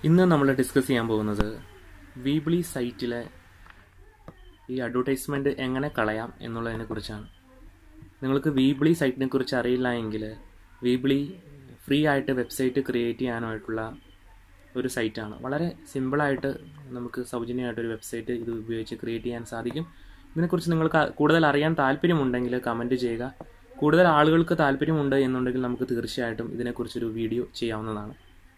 ഇന്ന് നമ്മൾ ഡിസ്കസ് ചെയ്യാൻ പോകുന്നത് വീബ്ലി സൈറ്റിലെ ഈ അഡ്വർടൈസ്മെൻറ്റ് എങ്ങനെ കളയാം എന്നുള്ളതിനെ കുറിച്ചാണ് നിങ്ങൾക്ക് വീബ്ലി സൈറ്റിനെ കുറിച്ച് അറിയില്ല എങ്കിൽ വീബ്ലി ഫ്രീ ആയിട്ട് വെബ്സൈറ്റ് ക്രിയേറ്റ് ചെയ്യാനായിട്ടുള്ള ഒരു സൈറ്റാണ് വളരെ സിമ്പിളായിട്ട് നമുക്ക് സൗജന്യമായിട്ടൊരു വെബ്സൈറ്റ് ഇത് ഉപയോഗിച്ച് ക്രിയേറ്റ് ചെയ്യാൻ സാധിക്കും ഇതിനെക്കുറിച്ച് നിങ്ങൾക്ക് കൂടുതൽ അറിയാൻ താല്പര്യമുണ്ടെങ്കിൽ കമൻറ്റ് ചെയ്യുക കൂടുതൽ ആളുകൾക്ക് താല്പര്യമുണ്ട് എന്നുണ്ടെങ്കിൽ നമുക്ക് തീർച്ചയായിട്ടും ഇതിനെക്കുറിച്ചൊരു വീഡിയോ ചെയ്യാവുന്നതാണ്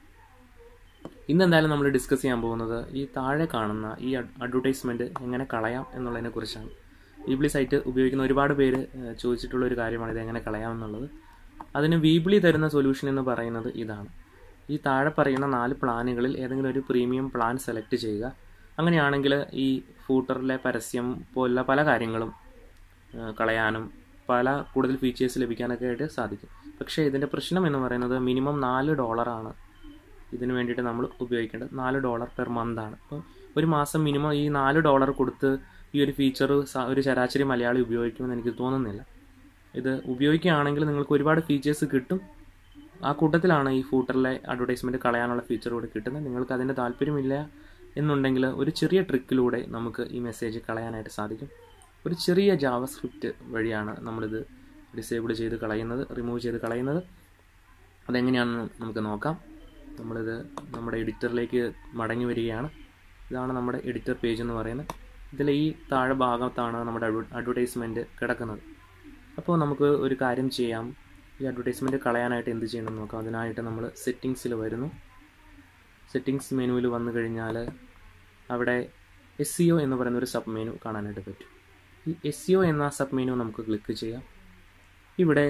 ഇന്ന് എന്തായാലും നമ്മൾ ഡിസ്കസ് ചെയ്യാൻ പോകുന്നത് ഈ താഴെ കാണുന്ന ഈ അഡ്വർടൈസ്മെൻറ്റ് എങ്ങനെ കളയാം എന്നുള്ളതിനെ കുറിച്ചാണ് വീബ്ലി സൈറ്റ് ഉപയോഗിക്കുന്ന ഒരുപാട് പേര് ഏഹ്, ചോദിച്ചിട്ടുള്ള ഒരു കാര്യമാണ് ഇത് എങ്ങനെ കളയാം എന്നുള്ളത് അതിന് വീബ്ലി തരുന്ന സൊല്യൂഷൻ എന്ന് പറയുന്നത് ഇതാണ് ഈ താഴെ പറയുന്ന നാല് പ്ലാനുകളിൽ ഏതെങ്കിലും ഒരു പ്രീമിയം പ്ലാൻ സെലക്ട് ചെയ്യുക അങ്ങനെയാണെങ്കിൽ ഈ ഫൂട്ടറിലെ പരസ്യം പോലുള്ള പല കാര്യങ്ങളും ഏഹ്, കളയാനും പല കൂടുതൽ ഫീച്ചേഴ്സ് ലഭിക്കാനൊക്കെ ആയിട്ട് സാധിക്കും പക്ഷേ ഇതിൻ്റെ പ്രശ്നം എന്ന് പറയുന്നത് മിനിമം നാല് ഡോളറാണ് ഇതിന് വേണ്ടിയിട്ട് നമ്മൾ ഉപയോഗിക്കേണ്ടത് നാല് ഡോളർ പെർ മന്ത് ആണ് അപ്പം ഒരു മാസം മിനിമം ഈ നാല് ഡോളർ കൊടുത്ത് ഈ ഒരു ഫീച്ചർ ഒരു ശരാശരി മലയാളി ഉപയോഗിക്കുമെന്ന് എനിക്ക് തോന്നുന്നില്ല ഇത് ഉപയോഗിക്കുകയാണെങ്കിൽ നിങ്ങൾക്ക് ഒരുപാട് ഫീച്ചേഴ്സ് കിട്ടും ആ കൂട്ടത്തിലാണ് ഈ ഫൂട്ടറിലെ അഡ്വർടൈസ്മെൻറ്റ് കളയാനുള്ള ഫീച്ചർ കൂടെ കിട്ടുന്നത് നിങ്ങൾക്ക് അതിൻ്റെ താല്പര്യമില്ല എന്നുണ്ടെങ്കിൽ ഒരു ചെറിയ ട്രിക്കിലൂടെ നമുക്ക് ഈ മെസ്സേജ് കളയാനായിട്ട് സാധിക്കും ഒരു ചെറിയ ജാവ സ്ക്രിപ്റ്റ് വഴിയാണ് നമ്മളിത് ഡിസേബിൾ ചെയ്ത് കളയുന്നത് റിമൂവ് ചെയ്ത് കളയുന്നത് അതെങ്ങനെയാണെന്ന് നമുക്ക് നോക്കാം നമ്മളിത് നമ്മുടെ എഡിറ്ററിലേക്ക് മടങ്ങി വരികയാണ് ഇതാണ് നമ്മുടെ എഡിറ്റർ പേജ് എന്ന് പറയുന്നത് ഇതിൽ ഈ താഴെ ഭാഗത്താണ് നമ്മുടെ അഡ്വർടൈസ്മെൻറ്റ് കിടക്കുന്നത് അപ്പോൾ നമുക്ക് ഒരു കാര്യം ചെയ്യാം ഈ അഡ്വർടൈസ്മെൻറ്റ് കളയാനായിട്ട് എന്ത് ചെയ്യണമെന്ന് നോക്കാം അതിനായിട്ട് നമ്മൾ സെറ്റിങ്സിൽ വരുന്നു സെറ്റിങ്സ് മെനുവിൽ വന്നു കഴിഞ്ഞാൽ അവിടെ എസ് സി ഒ എന്ന് പറയുന്ന ഒരു സബ് മെനു കാണാനായിട്ട് പറ്റും ഈ എസ് സി ഒ എന്ന സബ് മെനു നമുക്ക് ക്ലിക്ക് ചെയ്യാം ഇവിടെ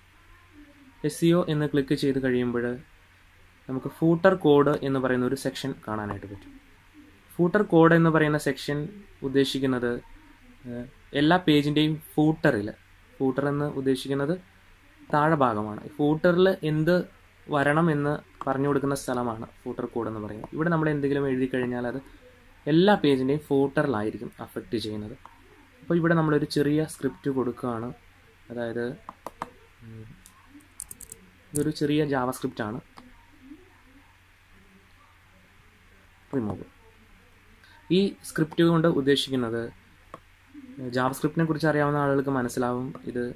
എസ് സി ഒ എന്ന് ക്ലിക്ക് ചെയ്ത് കഴിയുമ്പോൾ നമുക്ക് ഫൂട്ടർ കോഡ് എന്ന് പറയുന്ന ഒരു സെക്ഷൻ കാണാനായിട്ട് പറ്റും ഫൂട്ടർ കോഡ് എന്ന് പറയുന്ന സെക്ഷൻ ഉദ്ദേശിക്കുന്നത് ഏഹ്, എല്ലാ പേജിൻ്റെയും ഫൂട്ടറിൽ ഫൂട്ടർ എന്ന് ഉദ്ദേശിക്കുന്നത് താഴെ ഭാഗമാണ് ഫൂട്ടറിൽ എന്ത് വരണം എന്ന് പറഞ്ഞു കൊടുക്കുന്ന സ്ഥലമാണ് ഫൂട്ടർ കോഡ് എന്ന് പറയുന്നത് ഇവിടെ നമ്മൾ എന്തെങ്കിലും എഴുതി കഴിഞ്ഞാൽ അത് എല്ലാ പേജിൻ്റെയും ഫൂട്ടറിലായിരിക്കും അഫക്റ്റ് ചെയ്യുന്നത് അപ്പോൾ ഇവിടെ നമ്മളൊരു ചെറിയ സ്ക്രിപ്റ്റ് കൊടുക്കുകയാണ് അതായത് ഉം, ഇതൊരു ചെറിയ ജാവ സ്ക്രിപ്റ്റാണ് റിമൂവ് ഈ സ്ക്രിപ്റ്റ് കൊണ്ട് ഉദ്ദേശിക്കുന്നത് ജാവ സ്ക്രിപ്റ്റിനെ കുറിച്ച് അറിയാവുന്ന ആളുകൾക്ക് മനസ്സിലാവും ഇത്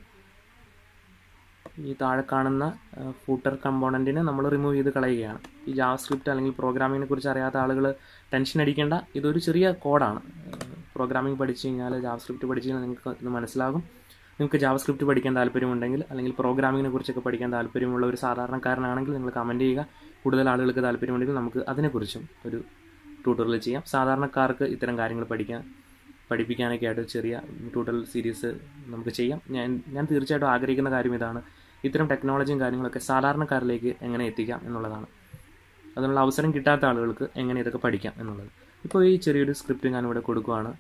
ഈ താഴെ കാണുന്ന ഫൂട്ടർ കമ്പോണൻറ്റിനെ നമ്മൾ റിമൂവ് ചെയ്ത് കളയുകയാണ് ഈ ജാവ സ്ക്രിപ്റ്റ് അല്ലെങ്കിൽ പ്രോഗ്രാമിങ്ങിനെ കുറിച്ച് അറിയാത്ത ആളുകൾ ടെൻഷൻ അടിക്കേണ്ട ഇതൊരു ചെറിയ കോഡാണ് പ്രോഗ്രാമിംഗ് പഠിച്ചു കഴിഞ്ഞാൽ ജാവ സ്ക്രിപ്റ്റ് പഠിച്ചു കഴിഞ്ഞാൽ നിങ്ങൾക്ക് ഇത് മനസ്സിലാകും നിങ്ങൾക്ക് ജാവ സ്ക്രിപ്റ്റ് പഠിക്കാൻ താല്പര്യമുണ്ടെങ്കിൽ അല്ലെങ്കിൽ പ്രോഗ്രാമിങ്ങിനെ കുറിച്ചൊക്കെ പഠിക്കാൻ താല്പര്യമുള്ള ഒരു സാധാരണക്കാരനാണെങ്കിൽ നിങ്ങൾ കമൻറ്റ് ചെയ്യുക കൂടുതൽ ആളുകൾക്ക് താല്പര്യമുണ്ടെങ്കിൽ നമുക്ക് അതിനെക്കുറിച്ചും ഒരു ട്യൂട്ടോറിയൽ ചെയ്യാം സാധാരണക്കാർക്ക് ഇത്തരം കാര്യങ്ങൾ പഠിക്കാൻ പഠിപ്പിക്കാനൊക്കെ ആയിട്ട് ചെറിയ ട്യൂട്ടോറിയൽ സീരീസ് നമുക്ക് ചെയ്യാം ഞാൻ ഞാൻ തീർച്ചയായിട്ടും ആഗ്രഹിക്കുന്ന കാര്യം ഇതാണ് ഇത്തരം ടെക്നോളജിയും കാര്യങ്ങളൊക്കെ സാധാരണക്കാരിലേക്ക് എങ്ങനെ എത്തിക്കാം എന്നുള്ളതാണ് അതിനുള്ള അവസരം കിട്ടാത്ത ആളുകൾക്ക് എങ്ങനെ ഇതൊക്കെ പഠിക്കാം എന്നുള്ളത് ഇപ്പോൾ ഈ ചെറിയൊരു സ്ക്രിപ്റ്റ് ഞാനിവിടെ കൊടുക്കുകയാണ്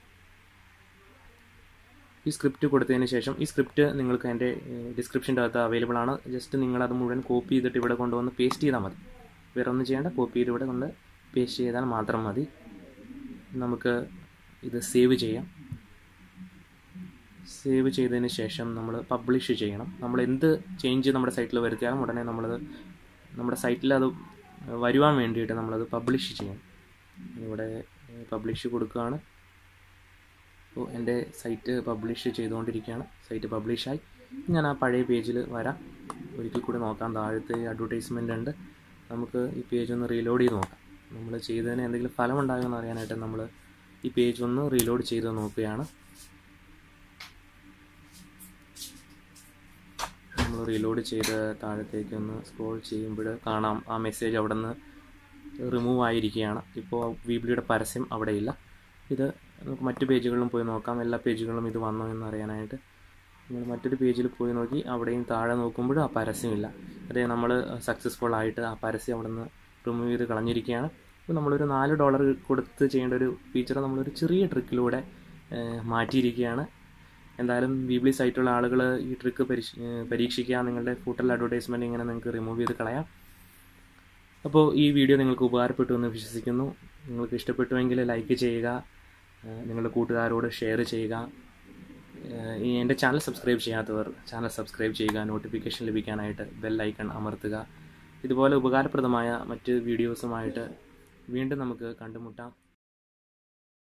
ഈ സ്ക്രിപ്റ്റ് കൊടുത്തതിന് ശേഷം ഈ സ്ക്രിപ്റ്റ് നിങ്ങൾക്ക് എൻ്റെ ഡിസ്ക്രിപ്ഷൻ്റെ അകത്ത് അവൈലബിൾ ആണ് ജസ്റ്റ് നിങ്ങളത് മുഴുവൻ കോപ്പി ചെയ്തിട്ട് ഇവിടെ കൊണ്ടുവന്ന് പേസ്റ്റ് ചെയ്താൽ മതി വേറെ ഒന്നും ചെയ്യേണ്ട കോപ്പി ചെയ്ത് ഇവിടെ കൊണ്ട് പേസ്റ്റ് ചെയ്താൽ മാത്രം മതി നമുക്ക് ഇത് സേവ് ചെയ്യാം സേവ് ചെയ്തതിന് ശേഷം നമ്മൾ പബ്ലിഷ് ചെയ്യണം നമ്മൾ എന്ത് ചേഞ്ച് നമ്മുടെ സൈറ്റിൽ വരുത്തിയാലും ഉടനെ നമ്മളത് നമ്മുടെ സൈറ്റിൽ അത് വരുവാൻ വേണ്ടിയിട്ട് നമ്മളത് പബ്ലിഷ് ചെയ്യണം ഇവിടെ പബ്ലിഷ് കൊടുക്കുകയാണ് അപ്പോൾ എൻ്റെ സൈറ്റ് പബ്ലിഷ് ചെയ്തുകൊണ്ടിരിക്കുകയാണ് സൈറ്റ് പബ്ലിഷായി ഞാൻ ആ പഴയ പേജിൽ വരാം ഒരിക്കൽ കൂടി നോക്കാം താഴത്തെ അഡ്വർടൈസ്മെൻ്റ് ഉണ്ട് നമുക്ക് ഈ പേജ് ഒന്ന് റീലോഡ് ചെയ്ത് നോക്കാം നമ്മൾ ചെയ്തതിന് എന്തെങ്കിലും ഫലം ഉണ്ടാകുമെന്ന് അറിയാനായിട്ട് നമ്മൾ ഈ പേജ് ഒന്ന് റീലോഡ് ചെയ്ത് നോക്കുകയാണ് നമ്മൾ റീലോഡ് ചെയ്ത് താഴത്തേക്ക് ഒന്ന് സ്ക്രോൾ ചെയ്യുമ്പോൾ കാണാം ആ മെസ്സേജ് അവിടെ നിന്ന് റിമൂവ് ആയിരിക്കുകയാണ് ഇപ്പോൾ വീബ്ലിയുടെ പരസ്യം അവിടെ ഇല്ല ഇത് നമുക്ക് മറ്റു പേജുകളിലും പോയി നോക്കാം എല്ലാ പേജുകളിലും ഇത് വന്നോ എന്ന് അറിയാനായിട്ട് നമ്മൾ മറ്റൊരു പേജിൽ പോയി നോക്കി അവിടെയും താഴെ നോക്കുമ്പോൾ ആ പരസ്യമില്ല അതേ നമ്മൾ സക്സസ്ഫുൾ ആയിട്ട് ആ പരസ്യം അവിടെ നിന്ന് റിമൂവ് ചെയ്ത് കളഞ്ഞിരിക്കുകയാണ് അപ്പോൾ നമ്മളൊരു നാല് ഡോളർ കൊടുത്ത് ചെയ്യേണ്ട ഒരു ഫീച്ചർ നമ്മളൊരു ചെറിയ ട്രിക്കിലൂടെ ഏഹ്, മാറ്റിയിരിക്കുകയാണ് എന്തായാലും വീബ്ലി സൈറ്റുള്ള ആളുകൾ ഈ ട്രിക്ക് പരിശ് ഏഹ്, പരീക്ഷിക്കുക നിങ്ങളുടെ ഫൂട്ടൽ അഡ്വർടൈസ്മെൻറ്റ് ഇങ്ങനെ നിങ്ങൾക്ക് റിമൂവ് ചെയ്ത് കളയാം അപ്പോൾ ഈ വീഡിയോ നിങ്ങൾക്ക് ഉപകാരപ്പെട്ടു എന്ന് വിശ്വസിക്കുന്നു നിങ്ങൾക്ക് ഇഷ്ടപ്പെട്ടുവെങ്കിൽ ലൈക്ക് ചെയ്യുക ഏഹ്, നിങ്ങളുടെ കൂട്ടുകാരോട് ഷെയർ ചെയ്യുക ഏഹ്, ഈ എൻ്റെ ചാനൽ സബ്സ്ക്രൈബ് ചെയ്യാത്തവർ ചാനൽ സബ്സ്ക്രൈബ് ചെയ്യുക നോട്ടിഫിക്കേഷൻ ലഭിക്കാനായിട്ട് ബെൽ ഐക്കൺ അമർത്തുക ഇതുപോലെ ഉപകാരപ്രദമായ മറ്റ് വീഡിയോസുമായിട്ട് വീണ്ടും നമുക്ക് കണ്ടുമുട്ടാം